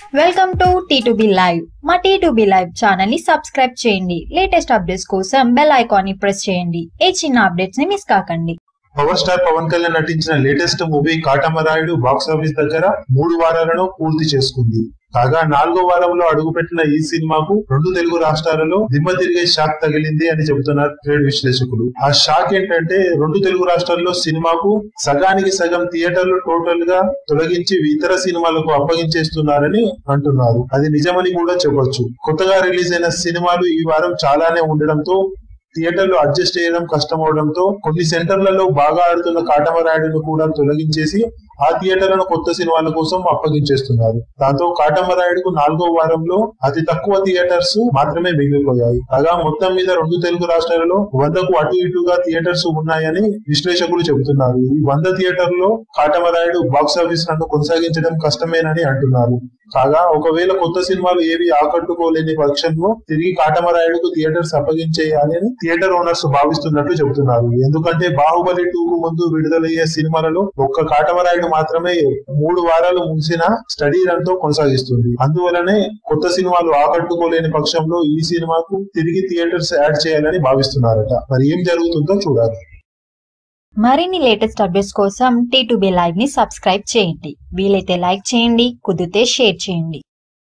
welcome to T live మా T live channel ని subscribe చేయండి లేటెస్ట్ అప్డేట్స్ కోసం బెల్ ఐకాన్ ని ప్రెస్ చేయండి ఏ చిన్న అప్డేట్స్ ని మిస్ కాకండి పవర్ స్టార్ పవన్ కళ్యాణ్ నటించిన latest movie Katamarayudu box office దగ్గర మూడు వారాలను పూర్తి చేసుకుంది కాగా నాలుగో వారంలో అడుగుపెట్టిన ఈ సినిమాకు రెండు తెలుగు రాష్ట్రాలలో దిమ్మ తిరిగే షాక్ తగిలింది అని చెబుతున్నారు ట్రేడ్ విశ్లేషకులు ఆ షాక్ ఏంటంటే రెండు తెలుగు రాష్ట్రాల్లో సినిమాకు సగానికి సగం థియేటర్లు టోటల్ గా తొలగించి ఇతర సినిమాలకు అప్పగించేస్తున్నారని అంటున్నారు అది నిజమని కూడా చెప్పొచ్చు కొత్తగా రిలీజ్ అయిన సినిమాలు ఈ వారం చాలానే ఉండడంతో థియేటర్లు అడ్జస్ట్ చేయడం కష్టం అవడంతో కొన్ని సెంటర్లలో బాగా ఆడుతున్న కాటమరాయుడును కూడా తొలగించేసి ఆ థియేటర్లను కొత్త సినిమాల కోసం అప్పగించేస్తున్నారు దాంతో కాటమరాయుడుకు నాలుగో వారంలో అతి తక్కువ థియేటర్స్ మాత్రమే మిగిలిపోయాయి కాగా మొత్తం మీద రెండు తెలుగు రాష్ట్రాలలో వందకు అటు ఇటుగా థియేటర్స్ ఉన్నాయని విశ్లేషకులు చెబుతున్నారు ఈ వంద థియేటర్లో కాటమరాయుడు బాక్స్ ఆఫీస్ లను కొనసాగించడం కష్టమేనని అంటున్నారు కాగా ఒకవేళ కొత్త సినిమాలు ఏవి ఆకట్టుకోలేని పక్షంలో తిరిగి కాటమరాయుడుకు థియేటర్స్ అప్పగించేయాలి అని థియేటర్ ఓనర్స్ భావిస్తున్నట్లు చెబుతున్నారు ఎందుకంటే బాహుబలి టూ కు ముందు విడుదలయ్యే సినిమాలలో ఒక్క కాటమరాయుడు మాత్రమే మూడు వారాలు ముగిసిన స్టడీ రన్ తో కొనసాగిస్తుంది అందువలనే కొత్త సినిమాలు ఆకట్టుకోలేని పక్షంలో ఈ సినిమాకు తిరిగి థియేటర్స్ యాడ్ చేయాలని భావిస్తున్నారట మరి ఏం జరుగుతుందో చూడాలి మరిన్ని లేటెస్ట్ అప్డేట్స్ కోసం టీ లైవ్ ని సబ్స్క్రైబ్ చేయండి వీలైతే లైక్ చేయండి కుదిరితే షేర్ చేయండి